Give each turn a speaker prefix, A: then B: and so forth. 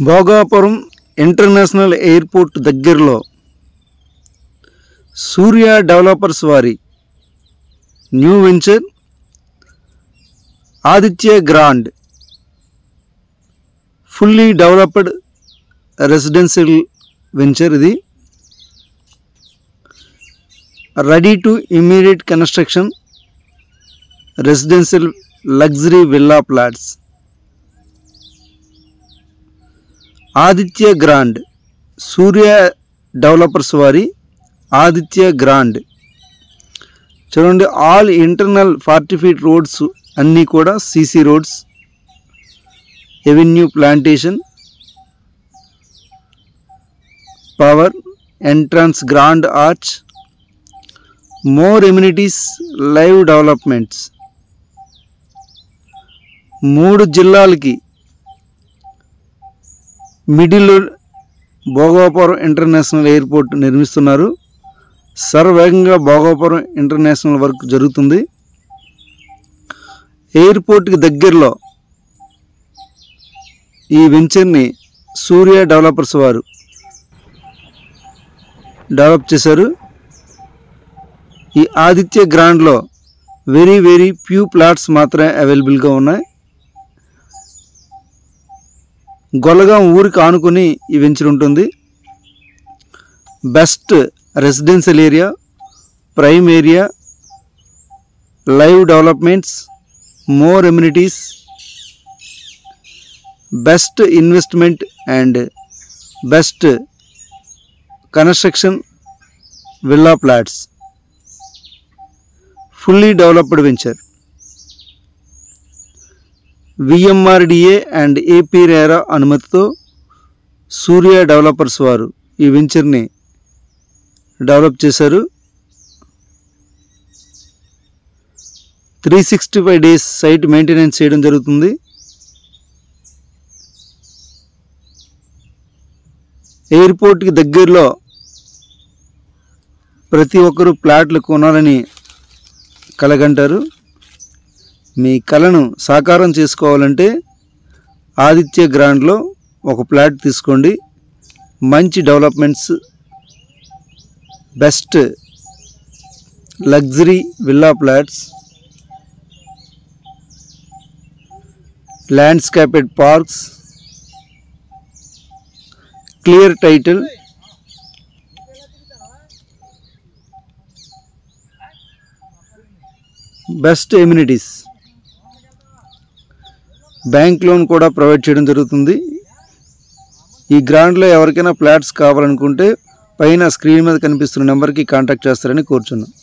A: Bhogapuram international airport దగ్గరలో Surya developers వారి new venture Aditya grand fully developed residential venture ఇది ready to immediate construction residential luxury villa plots Aditya grand Surya developers వారి Aditya grand చూడండి all internal forty feet roads అన్నీ కూడా CC roads avenue plantation power entrance grand arch more amenities live developments మూడు జిల్లాలకి middle Bhogapuram international airport నిర్మిస్తున్నారు సర్వేగంగా Bhogapuram international work జరుగుతుంది ఎయిర్పోర్ట్కి దగ్గరలో ఈ వెంచర్ని సూర్య డెవలపర్స్ వారు డెవలప్ చేశారు ఈ ఆదిత్య గ్రాండ్లో వెరీ వెరీ ఫ్యూ ప్లాట్స్ మాత్రమే అవైలబుల్గా ఉన్నాయి గొల్లగాం ఊరికి ఆనుకుని ఈ వెంచర్ ఉంటుంది best residential area prime area live developments more amenities best investment and best construction villa plots fully developed venture VMRDA and AP RERA అనుమతితో సూర్య డెవలపర్స్ వారు ఈ వెంచర్ని డెవలప్ చేశారు three sixty five days site maintenance చేయడం జరుగుతుంది ఎయిర్పోర్ట్కి దగ్గరలో ప్రతి ఒక్కరూ ప్లాట్లు కొనాలని కలగంటారు మీ కళను సాకారం చేసుకోవాలంటే ఆదిత్య గ్రాండ్లో ఒక ప్లాట్ తీసుకోండి మంచి developments best luxury villa plots landscaped parks clear title best amenities bank loan కూడా ప్రొవైడ్ చేయడం జరుగుతుంది ఈ గ్రాండ్లో ఎవరికైనా ఫ్లాట్స్ కావాలనుకుంటే పైన స్క్రీన్ మీద కనిపిస్తున్న నెంబర్కి కాంటాక్ట్ చేస్తారని కోరుచున్నాం